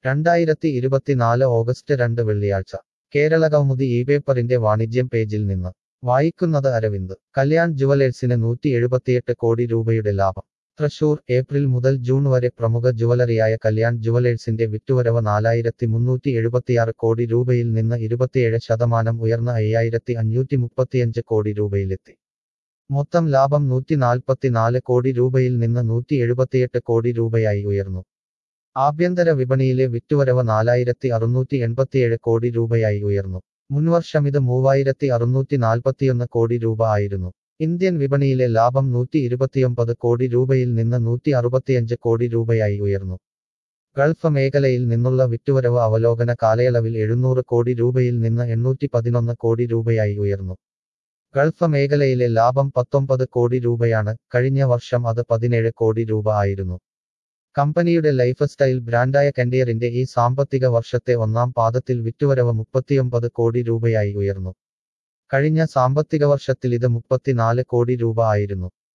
രണ്ടായിരത്തി ഇരുപത്തിനാല് ഓഗസ്റ്റ് രണ്ട് വെള്ളിയാഴ്ച കേരള കൗമുദി ഈ പേപ്പറിന്റെ വാണിജ്യം പേജിൽ നിന്ന് വായിക്കുന്നത് അരവിന്ദ് കല്യാൺ ജുവലേഴ്സിന് നൂറ്റി എഴുപത്തിയെട്ട് കോടി രൂപയുടെ ലാഭം തൃശൂർ ഏപ്രിൽ മുതൽ ജൂൺ വരെ പ്രമുഖ ജുവലറിയായ കല്യാൺ ജുവലേഴ്സിന്റെ വിറ്റുവരവ് നാലായിരത്തി മുന്നൂറ്റി എഴുപത്തിയാറ് കോടി രൂപയിൽ നിന്ന് ഇരുപത്തിയേഴ് ശതമാനം ഉയർന്ന അയ്യായിരത്തി അഞ്ഞൂറ്റി മുപ്പത്തിയഞ്ച് കോടി രൂപയിലെത്തി മൊത്തം ലാഭം നൂറ്റി നാൽപ്പത്തിനാല് കോടി രൂപയിൽ നിന്ന് നൂറ്റി എഴുപത്തിയെട്ട് കോടി രൂപയായി ഉയർന്നു ആഭ്യന്തര വിപണിയിലെ വിറ്റുവരവ് നാലായിരത്തി അറുന്നൂറ്റി എൺപത്തിയേഴ് കോടി രൂപയായി ഉയർന്നു മുൻവർഷം ഇത് മൂവായിരത്തി അറുന്നൂറ്റി നാൽപ്പത്തിയൊന്ന് കോടി രൂപ ആയിരുന്നു ഇന്ത്യൻ വിപണിയിലെ ലാഭം നൂറ്റി ഇരുപത്തിയൊമ്പത് കോടി രൂപയിൽ നിന്ന് നൂറ്റി അറുപത്തിയഞ്ച് കോടി രൂപയായി ഉയർന്നു ഗൾഫ് മേഖലയിൽ നിന്നുള്ള വിറ്റുവരവ് അവലോകന കാലയളവിൽ എഴുന്നൂറ് കോടി രൂപയിൽ നിന്ന് എണ്ണൂറ്റി പതിനൊന്ന് കോടി രൂപയായി ഉയർന്നു ഗൾഫ് മേഖലയിലെ ലാഭം പത്തൊമ്പത് കോടി രൂപയാണ് കഴിഞ്ഞ വർഷം അത് പതിനേഴ് കോടി രൂപ ആയിരുന്നു കമ്പനിയുടെ ലൈഫ് സ്റ്റൈൽ ബ്രാൻഡായ കെൻഡിയറിന്റെ ഈ സാമ്പത്തിക വർഷത്തെ ഒന്നാം പാദത്തിൽ വിറ്റുവരവ് മുപ്പത്തിയൊമ്പത് കോടി രൂപയായി ഉയർന്നു കഴിഞ്ഞ സാമ്പത്തിക വർഷത്തിൽ ഇത് മുപ്പത്തിനാല് കോടി രൂപ ആയിരുന്നു